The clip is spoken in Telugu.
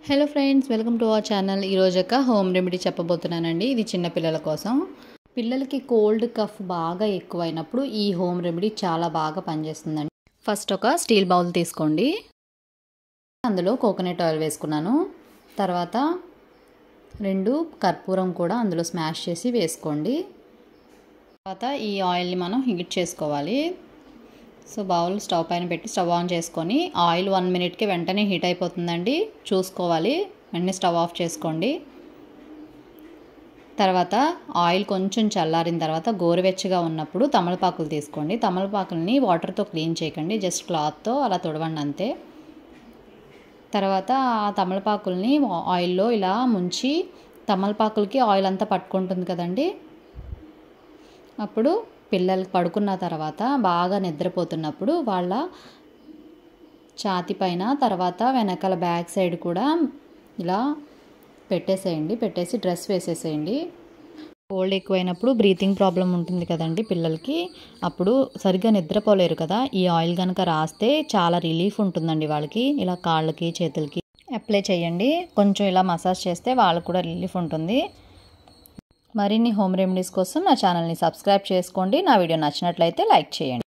hello friends welcome to our channel ఈరోజు ఒక హోమ్ రెమెడీ చెప్పబోతున్నానండి ఇది చిన్న పిల్లల కోసం పిల్లలకి కోల్డ్ కఫ్ బాగా ఎక్కువైనప్పుడు ఈ హోమ్ రెమెడీ చాలా బాగా పనిచేస్తుందండి ఫస్ట్ ఒక స్టీల్ బౌల్ తీసుకోండి అందులో కోకోనట్ ఆయిల్ వేసుకున్నాను తర్వాత రెండు కర్పూరం కూడా అందులో స్మాష్ చేసి వేసుకోండి తర్వాత ఈ ఆయిల్ని మనం హీట్ చేసుకోవాలి సో బౌల్ స్టవ్ పైన పెట్టి స్టవ్ ఆన్ చేసుకొని ఆయిల్ వన్ మినిట్కి వెంటనే హీట్ అయిపోతుందండి చూసుకోవాలి వెంటనే స్టవ్ ఆఫ్ చేసుకోండి తర్వాత ఆయిల్ కొంచెం చల్లారిన తర్వాత గోరువెచ్చగా ఉన్నప్పుడు తమలపాకులు తీసుకోండి తమలపాకుల్ని వాటర్తో క్లీన్ చేయకండి జస్ట్ క్లాత్తో అలా తుడవండి అంతే తర్వాత ఆ తమలపాకుల్ని ఆయిల్లో ఇలా ముంచి తమలపాకులకి ఆయిల్ అంతా పట్టుకుంటుంది కదండి అప్పుడు పిల్లలు పడుకున్న తర్వాత బాగా నిద్రపోతున్నప్పుడు వాళ్ళ ఛాతి పైన తర్వాత వెనకాల బ్యాక్ సైడ్ కూడా ఇలా పెట్టేసేయండి పెట్టేసి డ్రెస్ వేసేసేయండి కోల్డ్ ఎక్కువైనప్పుడు బ్రీతింగ్ ప్రాబ్లం ఉంటుంది కదండి పిల్లలకి అప్పుడు సరిగ్గా నిద్రపోలేరు కదా ఈ ఆయిల్ కనుక రాస్తే చాలా రిలీఫ్ ఉంటుందండి వాళ్ళకి ఇలా కాళ్ళకి చేతులకి అప్లై చేయండి కొంచెం ఇలా మసాజ్ చేస్తే వాళ్ళకు కూడా రిలీఫ్ ఉంటుంది మరిన్ని హోమ్ రెమెడీస్ కోసం నా ఛానల్ని సబ్స్క్రైబ్ చేసుకోండి నా వీడియో నచ్చినట్లయితే లైక్ చేయండి